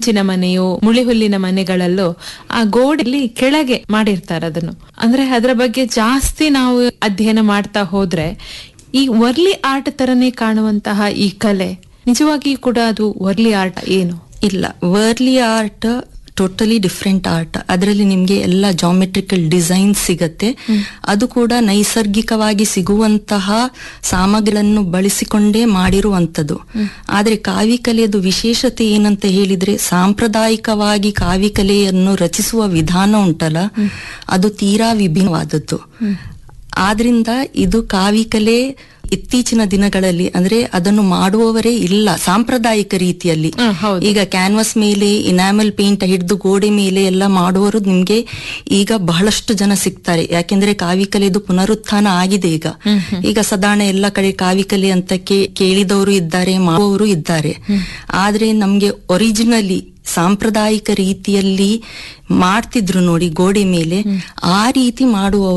ಹಂಚಿನ ಮನೆಯೋ ಮುಳಿಹುಲ್ಲಿನ ಮನೆಗಳಲ್ಲೋ ಆ ಗೋಡೆಯಲ್ಲಿ ಕೆಳಗೆ ಮಾಡಿರ್ತಾರೆ ಅದನ್ನು ಅಂದ್ರೆ ಅದರ ಬಗ್ಗೆ ಜಾಸ್ತಿ ನಾವು ಅಧ್ಯಯನ ಮಾಡ್ತಾ ಹೋದ್ರೆ ಈ ವರ್ಲಿ ಆರ್ಟ್ ತರನೇ ಕಾಣುವಂತಹ ಈ ಕಲೆ ನಿಜವಾಗಿಯೂ ಕೂಡ ಅದು ವರ್ಲಿ ಆರ್ಟ್ ಏನು ಇಲ್ಲ Warli art totally different art ಅದರಲ್ಲಿ ನಿಮ್ಗೆ ಎಲ್ಲ ಜಾಮೆಟ್ರಿಕಲ್ ಡಿಸೈನ್ ಸಿಗತ್ತೆ ಅದು ಕೂಡ ನೈಸರ್ಗಿಕವಾಗಿ ಸಿಗುವಂತಹ ಸಾಮಗ್ರಿಗಳನ್ನು ಬಳಸಿಕೊಂಡೇ ಮಾಡಿರುವಂತದ್ದು ಆದ್ರೆ ಕಾವಿಕಲೆಯದು ವಿಶೇಷತೆ ಏನಂತ ಹೇಳಿದ್ರೆ ಸಾಂಪ್ರದಾಯಿಕವಾಗಿ ಕಾವಿಕಲೆಯನ್ನು ರಚಿಸುವ ವಿಧಾನ ಉಂಟಲ್ಲ ಅದು ತೀರಾ ವಿಭಿನ್ನವಾದದ್ದು ಆದ್ರಿಂದ ಇದು ಕಾವಿಕಲೆ ಇತ್ತೀಚಿನ ದಿನಗಳಲ್ಲಿ ಅಂದ್ರೆ ಅದನ್ನು ಮಾಡುವವರೇ ಇಲ್ಲ ಸಾಂಪ್ರದಾಯಿಕ ರೀತಿಯಲ್ಲಿ ಹ, ಹೌದು. ಈಗ ಕ್ಯಾನ್ವಾಸ್ ಮೇಲೆ ಇನಾಮಲ್ ಪೇಂಟ್ ಹಿಡಿದು ಗೋಡೆ ಮೇಲೆ ಎಲ್ಲ ಮಾಡುವವರು ನಿಮ್ಗೆ ಈಗ ಬಹಳಷ್ಟು ಜನ ಸಿಗ್ತಾರೆ ಯಾಕೆಂದ್ರೆ ಕಾವಿಕಲೆದು ಪುನರುತ್ಥಾನ ಆಗಿದೆ ಈಗ ಈಗ ಸಾಧಾರಣ ಎಲ್ಲ ಕಡೆ ಕಾವಿಕಲೆ ಅಂತ ಕೇ- ಕೇಳಿದವರು ಇದ್ದಾರೆ ಮಾಡುವವರು ಇದ್ದಾರೆ ಆದ್ರೆ ನಮ್ಗೆ ಒರಿಜಿನಲಿ ಸಾಂಪ್ರದಾಯಿಕ ರೀತಿಯಲ್ಲಿ ಮಾಡ್ತಿದ್ರು ನೋಡಿ ಗೋಡೆ ಮೇಲೆ ಆ ರೀತಿ ಮಾಡುವ